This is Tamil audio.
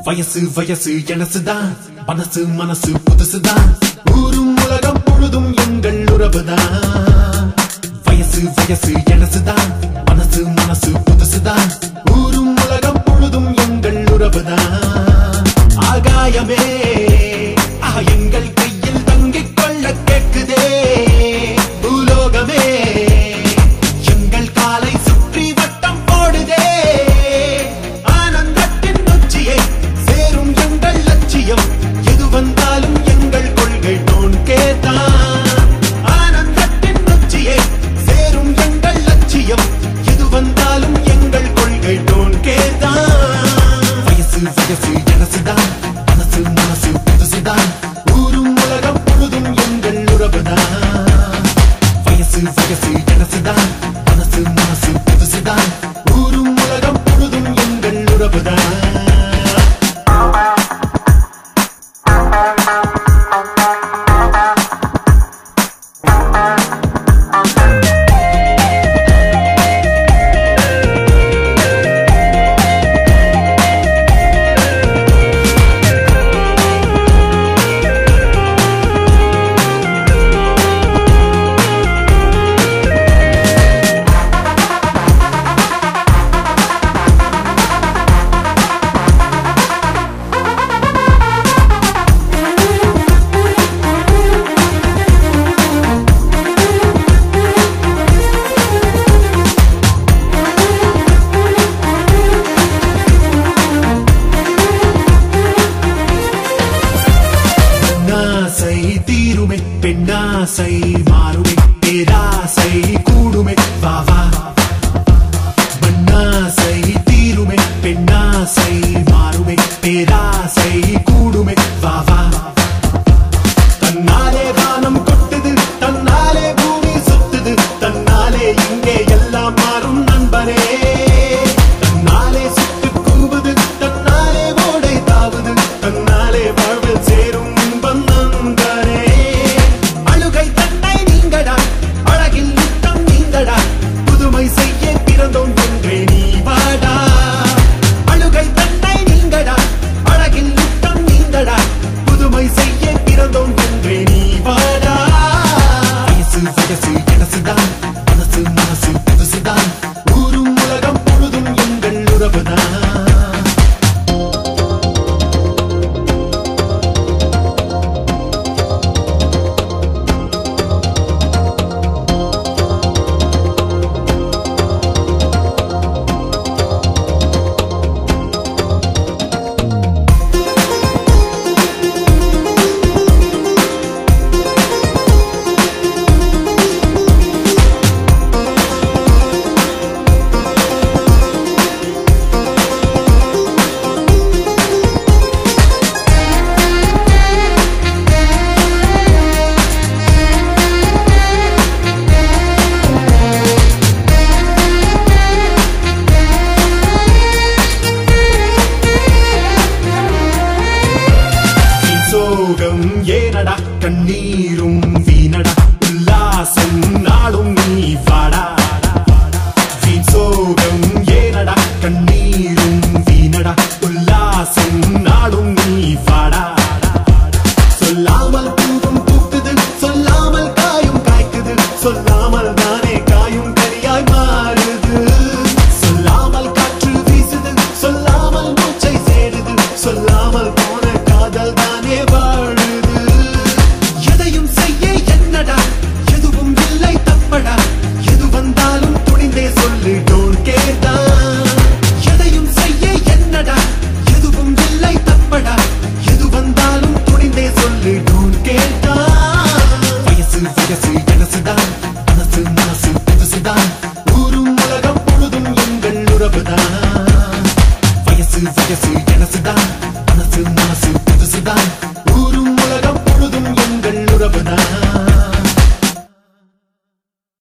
வயசு வயசு எனசுதான் மனசு மனசு புதுசுதான் ஊரும் உலகம் முழுதும் எங்கள் உறவுதான் வயசு வயசு எனசுதான் மனசு மனசு புதுசுதான் ஊரும் உலகம் முழுதும் எங்கள் உறவுதான் ஆகாயமே ஆ எங்கள் கையில் தங்கிக் கொள்ள கேட்குதே பூலோகமே எங்கள் காலை சுற்றி வட்டம் போடுதே ஆனந்தத்தின் உச்சியை சேரும் எங்கள் லட்சியம் எது வந்தாலும் எங்கள் கொள்கை டோன் கேதான் ஆனந்தத்தின் உச்சியை சேரும் எங்கள் லட்சியம் எது வந்தாலும் எங்கள் கொள்கை டோன் கேதான் வயசு வயசு எனசுதான் மனசு மனசு புதுசுதான் ஊரும் உலகம் முழுதும் எங்கள் உறவுதான் வயசு வயசு எனசுதான் மனசு மனசு புதுசுதான் ஊரும் உலகம் முழுதும் எங்கள் உறவுதான் பெண்ணாசை தீருமே பெண்ணாசை மாறுமே பேராசை கூடுமே வா வா பெண்ணாசை தீருமே பெண்ணாசை மாறுமே பேராசை கூடுமே வா வா தன்னாலே வானம் கொட்டுது தன்னாலே பூமி சுத்துது தன்னாலே இங்கே எல்லாம் மாறும் நண்பரே தன்னாலே சுட்டு கூவுது தன்னாலே ஓடை தாவுது தன்னாலே வாழ்வில் சேரும் இன்பம் நண்பரே அழுகை தன்னை நீங்கடா அழகில் யுத்தம் நீங்கடா புதுமை செய்ய பிறந்தோம் என்றே நீ வாடா அழுகை தன்னை நீங்கடா அழகில் யுத்தம் நீங்கடா புதுமை செய்ய பிறந்தோம் என்றே நீ வாடா வயசு வயசு எனசுதான் மனசு மனசு புதுசுதான் ஊரும் உலகம் முழுதும் எங்கள் உறவுதான் நீ சோகம் ஏனடா கண்ணீரும் வீணடா உல்லாசம் நாளும் நீ வாடா வீண் சோகம் ஏனடா கண்ணீரும் வீணடா உல்லாசம் நாளும் நீ வாடா சொல்லாமல் பூவும் பூக்குது சொல்லாமல் காயும் காய்க்குது சொல்லாமல் தானே காயும் கரியாய் மாறுது சொல்லாமல் காற்று வீசுது சொல்லாமல் மூச்சை சேருது சொல்லாமல் போன காதல் தானே வாழுது எதையும் செய்ய என்னடா எதுவும் இல்லை தப்படா எது வந்தாலும் துணிந்தே சொல்லு டோன் கேட்டா எதையும் செய்ய என்னடா எதுவும் இல்லை தப்படா எது வந்தாலும் துணிந்தே சொல்லு டோன் கேட்டா வயசு வயசு எனசுதான் மனசு மனசு புதுசுதான் ஊரும் உலகம் முழுதும் எங்கள் உறவுதான் வயசு வயசு எனசுதான் மனசு மனசு புதுசுதான்